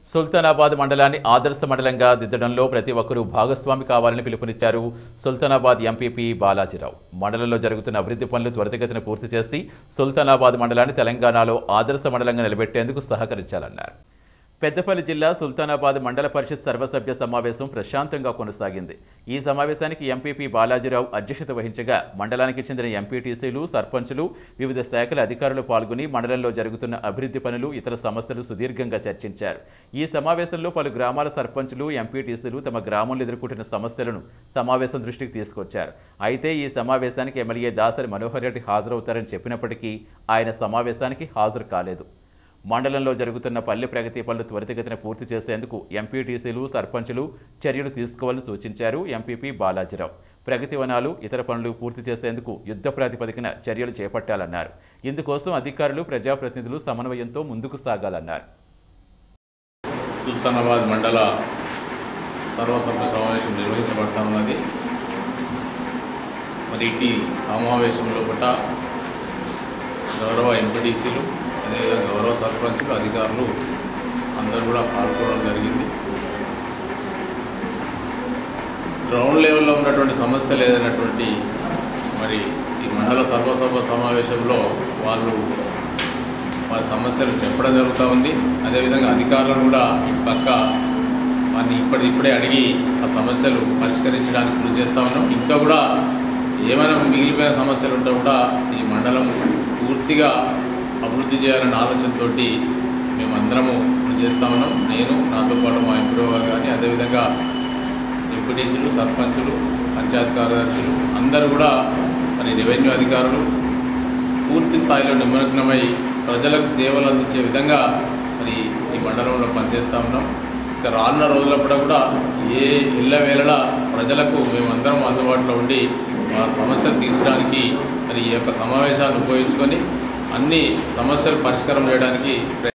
సుల్తానాబాద్ మండలాన్ని ఆదర్శ మండలంగా దిద్దడంలో ప్రతి ఒక్కరూ భాగస్వామి కావాలని పిలుపునిచ్చారు సుల్తానాబాద్ ఎంపీపీ బాలాజీరావు మండలంలో జరుగుతున్న అభివృద్ధి పనులు త్వరితగతిన పూర్తి చేసి సుల్తానాబాద్ మండలాన్ని తెలంగాణలో ఆదర్శ మండలంగా నిలబెట్టేందుకు సహకరించాలన్నారు పెద్దపల్లి జిల్లా సుల్తానాబాద్ మండల పరిషత్ సర్వసభ్య సమావేశం ప్రశాంతంగా కొనసాగింది ఈ సమావేశానికి ఎంపీపీ బాలాజీరావు అధ్యక్షత వహించగా మండలానికి చెందిన ఎంపీటీసీలు సర్పంచులు వివిధ శాఖల అధికారులు పాల్గొని మండలంలో జరుగుతున్న అభివృద్ధి పనులు ఇతర సమస్యలు సుదీర్ఘంగా చర్చించారు ఈ సమావేశంలో పలు గ్రామాల సర్పంచులు ఎంపీటీసీలు తమ గ్రామంలో ఎదుర్కొంటున్న సమస్యలను సమావేశం దృష్టికి తీసుకొచ్చారు అయితే ఈ సమావేశానికి ఎమ్మెల్యే దాసరి మనోహర్ రెడ్డి హాజరవుతారని చెప్పినప్పటికీ ఆయన సమావేశానికి హాజరు కాలేదు మండలంలో జరుగుతున్న పల్లె ప్రగతి పనులు త్వరితగతిన పూర్తి చేసేందుకు ఎంపీటీసీలు సర్పంచులు చర్యలు తీసుకోవాలని సూచించారు ఎంపీపీ బాలాజీరావు ప్రగతి వనాలు ఇతర పనులు పూర్తి చేసేందుకు యుద్ధ ప్రాతిపదికన చర్యలు చేపట్టాలన్నారు ఇందుకోసం అధికారులు ప్రజాప్రతినిధులు సమన్వయంతో ముందుకు సాగాలన్నారు సుల్తానాబాద్ మండల సర్వసభ్య సమావేశం నిర్వహించబడతా ఉన్నది మరి ఇటీ సమావేశంలో పట గౌరవ ఎంపీటీసీలు అదేవిధంగా గౌరవ సర్పంచులు అధికారులు అందరూ కూడా పాల్గొనడం జరిగింది గ్రౌండ్ లెవెల్లో ఉన్నటువంటి సమస్యలు ఏదైనటువంటి మరి ఈ మండల సర్వసభ సమావేశంలో వాళ్ళు వారి సమస్యలు చెప్పడం జరుగుతూ ఉంది అదేవిధంగా అధికారులను కూడా ఇటు పక్క వారిని ఇప్పటి ఇప్పుడే అడిగి ఆ సమస్యలు పరిష్కరించడానికి కృషి చేస్తూ ఉన్నాం ఇంకా కూడా ఏమైనా మిగిలిపోయిన సమస్యలు ఉంటే కూడా ఈ మండలం పూర్తిగా అభివృద్ధి చేయాలనే ఆలోచనతో మేమందరము కృషి చేస్తూ ఉన్నాం నేను నాతో పాటు మా ఎంపీఓ గారు కానీ అదేవిధంగా ఎంపీటీసీలు సర్పంచులు పంచాయత్ కార్యదర్శులు అందరూ కూడా మరి రెవెన్యూ అధికారులు పూర్తి స్థాయిలో నిమగ్నమై ప్రజలకు సేవలు అందించే విధంగా మరి ఈ మండలంలో పనిచేస్తూ ఉన్నాం ఇక రానున్న రోజులప్పుడు కూడా ఏ ఇళ్ళ వేళలా ప్రజలకు మేమందరం అందుబాటులో ఉండి వారి సమస్యలు తీర్చడానికి మరి ఈ యొక్క సమావేశాన్ని ఉపయోగించుకొని అన్ని సమస్యలు పరిష్కారం చేయడానికి